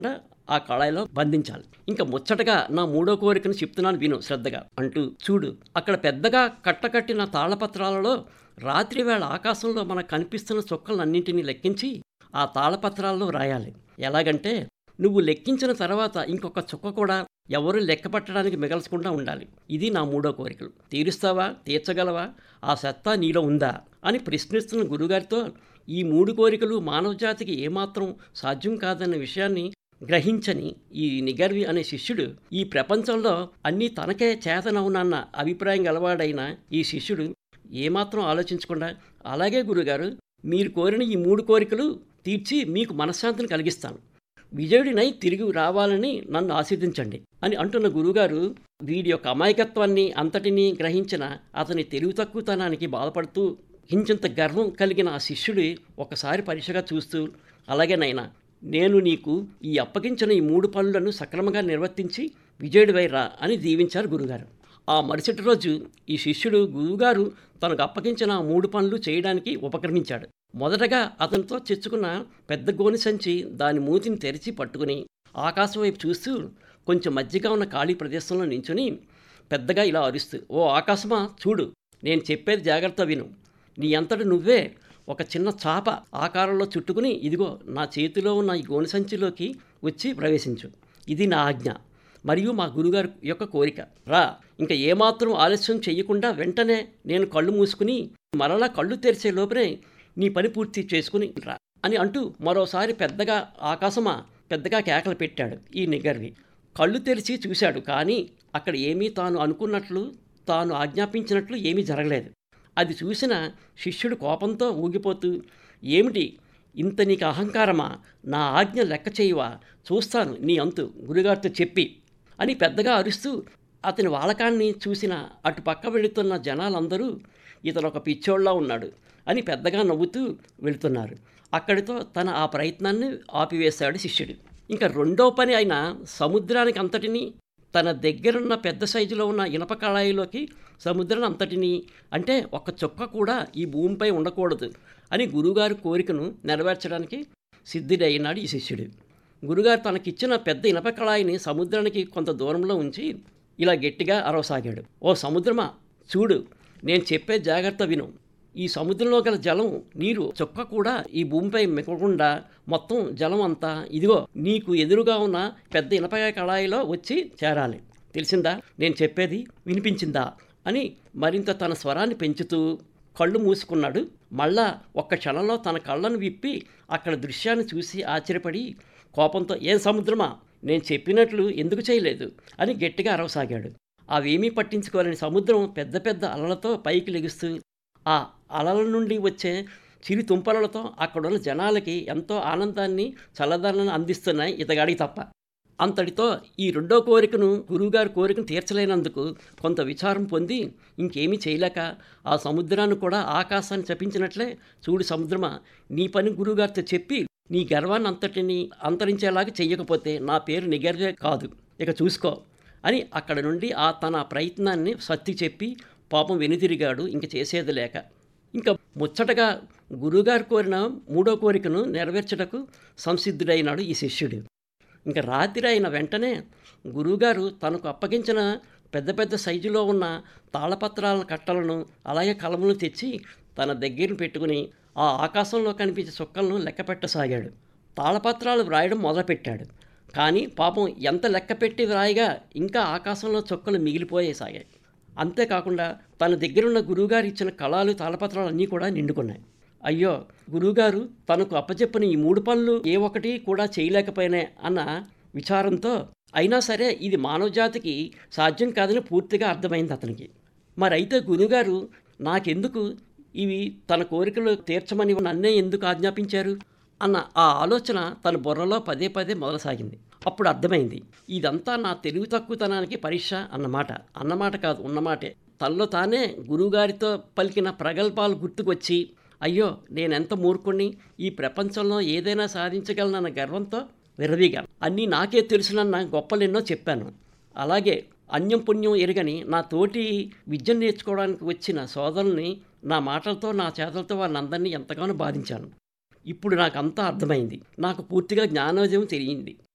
ఆ కళాయిలో బంధించాలి ఇంకా ముచ్చటగా నా మూడో కోరికను చెప్తున్నాను విను శ్రద్ధగా అంటూ చూడు అక్కడ పెద్దగా కట్టకట్టిన తాళపత్రాలలో రాత్రి వేళ ఆకాశంలో మనకు కనిపిస్తున్న చుక్కలన్నింటినీ లెక్కించి ఆ తాళపత్రాల్లో రాయాలి ఎలాగంటే నువ్వు లెక్కించిన తర్వాత ఇంకొక చుక్క కూడా ఎవరు లెక్క పట్టడానికి మిగల్చకుండా ఉండాలి ఇది నా మూడో కోరికలు తీరుస్తావా తీర్చగలవా ఆ సత్తా నీలో ఉందా అని ప్రశ్నిస్తున్న గురుగారితో ఈ మూడు కోరికలు మానవజాతికి ఏమాత్రం సాధ్యం కాదన్న విషయాన్ని గ్రహించని ఈ నిగర్వి అనే శిష్యుడు ఈ ప్రపంచంలో అన్నీ తనకే చేతనవునన్న అభిప్రాయం గలవాడైన ఈ శిష్యుడు ఏమాత్రం ఆలోచించకుండా అలాగే గురుగారు మీరు కోరిన ఈ మూడు కోరికలు తీర్చి మీకు మనశ్శాంతిని కలిగిస్తాను విజయుడినై తిరిగి రావాలని నన్ను ఆశీర్దించండి అని అంటున్న గురుగారు వీడి యొక్క అమాయకత్వాన్ని అంతటినీ గ్రహించిన అతని తెలివి తక్కువతనానికి బాధపడుతూ హించంత గర్వం కలిగిన ఆ శిష్యుడి ఒకసారి పరీక్షగా చూస్తూ అలాగే నైనా నేను నీకు ఈ అప్పగించిన ఈ మూడు పనులను సక్రమంగా నిర్వర్తించి విజయుడివై రా అని దీవించారు గురుగారు ఆ మరుసటి రోజు ఈ శిష్యుడు గురువుగారు తనకు అప్పగించిన ఆ మూడు పనులు చేయడానికి ఉపక్రమించాడు మొదటగా అతనితో తెచ్చుకున్న పెద్ద గోని సంచి దాని మూతిని తెరిచి పట్టుకుని ఆకాశం వైపు చూస్తూ కొంచెం మధ్యగా ఉన్న ఖాళీ ప్రదేశంలో నించుని పెద్దగా ఇలా అరుస్తూ ఓ ఆకాశమా చూడు నేను చెప్పేది జాగ్రత్త విను నీ అంతటి నువ్వే ఒక చిన్న చాప ఆకారంలో చుట్టుకుని ఇదిగో నా చేతిలో ఉన్న ఈ గోని సంచిలోకి వచ్చి ప్రవేశించు ఇది నా ఆజ్ఞ మరియు మా గురుగారి యొక్క కోరిక రా ఇంకా ఏమాత్రం ఆలస్యం చేయకుండా వెంటనే నేను కళ్ళు మూసుకుని మరలా కళ్ళు తెరిచే లోపలే నీ పని పూర్తి చేసుకుని రా అని అంటూ మరోసారి పెద్దగా ఆకాశమా పెద్దగా కేకలు పెట్టాడు ఈ నిగర్వి కళ్ళు తెరిచి చూశాడు కానీ అక్కడ ఏమీ తాను అనుకున్నట్లు తాను ఆజ్ఞాపించినట్లు ఏమీ జరగలేదు అది చూసిన శిష్యుడు కోపంతో ఊగిపోతూ ఏమిటి ఇంత నీకు అహంకారమా నా ఆజ్ఞ లెక్క చేయవా చూస్తాను నీ అంతు గురుగారితో చెప్పి అని పెద్దగా అరుస్తూ అతని వాలకాన్ని చూసిన అటు పక్క వెళుతున్న జనాలందరూ ఇతను ఒక పిచ్చోళ్ళ ఉన్నాడు అని పెద్దగా నవ్వుతూ వెళుతున్నారు అక్కడితో తన ఆ ప్రయత్నాన్ని ఆపివేశాడు శిష్యుడు ఇంకా రెండో పని అయిన సముద్రానికి అంతటినీ తన దగ్గరున్న పెద్ద సైజులో ఉన్న ఇనప కళాయిలోకి సముద్రం అంతటినీ అంటే ఒక చుక్క కూడా ఈ భూమిపై ఉండకూడదు అని గురుగారి కోరికను నెరవేర్చడానికి సిద్ధుడైనాడు ఈ శిష్యుడు గురుగారు తనకిచ్చిన పెద్ద ఇనప కళాయిని సముద్రానికి కొంత దూరంలో ఉంచి ఇలా గట్టిగా అరవసాగాడు ఓ సముద్రమా చూడు నేను చెప్పే జాగ్రత్త విను ఈ సముద్రంలో గల జలం నీరు చుక్క కూడా ఈ భూమిపై మిగకుండా మొత్తం జలం అంతా ఇదిగో నీకు ఎదురుగా ఉన్న పెద్ద ఇనప కళాయిలో వచ్చి చేరాలి తెలిసిందా నేను చెప్పేది వినిపించిందా అని మరింత తన స్వరాన్ని పెంచుతూ కళ్ళు మూసుకున్నాడు మళ్ళా ఒక్క క్షణంలో తన కళ్ళను విప్పి అక్కడ దృశ్యాన్ని చూసి ఆశ్చర్యపడి కోపంతో ఏం సముద్రమా నేను చెప్పినట్లు ఎందుకు చేయలేదు అని గట్టిగా అరవసాగాడు అవేమీ పట్టించుకోలేని సముద్రం పెద్ద పెద్ద అలలతో పైకి లెగుస్తూ ఆ అలల నుండి వచ్చే చిరి తుంపలతో అక్కడున్న జనాలకి ఎంతో ఆనందాన్ని చల్లదనాన్ని అందిస్తున్నాయి ఇతగాడికి తప్ప అంతటితో ఈ రెండో కోరికను గురువుగారి కోరికను తీర్చలేనందుకు కొంత విచారం పొంది ఇంకేమీ చేయలేక ఆ సముద్రాన్ని కూడా ఆకాశాన్ని చపించినట్లే చూడు సముద్రమా నీ పని గురువుగారితో చెప్పి నీ గర్వాన్ని అంతటిని అంతరించేలాగా చెయ్యకపోతే నా పేరు నిగర్వే కాదు ఇక చూసుకో అని అక్కడ నుండి ఆ తన ప్రయత్నాన్ని సత్తి చెప్పి పాపం వెనుతిరిగాడు ఇంక చేసేది లేక ఇంకా ముచ్చటగా గురుగారు కోరిన మూడో కోరికను నెరవేర్చటకు సంసిద్ధుడైనాడు ఈ శిష్యుడు ఇంకా రాత్రి అయిన వెంటనే గురువుగారు తనకు అప్పగించిన పెద్ద పెద్ద సైజులో ఉన్న తాళపత్రాల కట్టలను అలాగే కలములు తెచ్చి తన దగ్గర పెట్టుకుని ఆ ఆకాశంలో కనిపించే చుక్కలను లెక్క పెట్టసాగాడు తాళపత్రాలు వ్రాయడం మొదలుపెట్టాడు కానీ పాపం ఎంత లెక్క పెట్టి వ్రాయగా ఇంకా ఆకాశంలో చుక్కలు మిగిలిపోయేసాగాయి అంతేకాకుండా తన దగ్గరున్న గురువుగారు ఇచ్చిన కళాలు తాళపత్రాలు అన్నీ కూడా నిండుకున్నాయి అయ్యో గురువుగారు తనకు అప్పచెప్పిన ఈ మూడు పనులు ఏ ఒక్కటి కూడా చేయలేకపోయినా అన్న విచారంతో అయినా సరే ఇది మానవజాతికి సాధ్యం కాదని పూర్తిగా అర్థమైంది అతనికి మరైతే గురువుగారు నాకెందుకు ఇవి తన కోరికలు తీర్చమని నన్నే ఎందుకు ఆజ్ఞాపించారు అన్న ఆ ఆలోచన తన బుర్రలో పదే పదే మొదలసాగింది అప్పుడు అర్థమైంది ఇదంతా నా తెలివి తక్కువతనానికి పరీక్ష అన్నమాట అన్నమాట కాదు ఉన్నమాటే తనలో తానే గురువుగారితో పలికిన ప్రగల్భాలు గుర్తుకొచ్చి అయ్యో నేనెంత మూర్ఖుణ్ణి ఈ ప్రపంచంలో ఏదైనా సాధించగలనన్న గర్వంతో విరవీగాను అన్నీ నాకే తెలుసునన్న గొప్పలెన్నో చెప్పాను అలాగే అన్యం పుణ్యం ఎరగని నా తోటి విద్యను నేర్చుకోవడానికి వచ్చిన సోదరుల్ని నా మాటలతో నా చేతలతో వాళ్ళందరినీ ఎంతగానో బాధించాను ఇప్పుడు నాకు అంతా అర్థమైంది నాకు పూర్తిగా జ్ఞానోదయం తెలియంది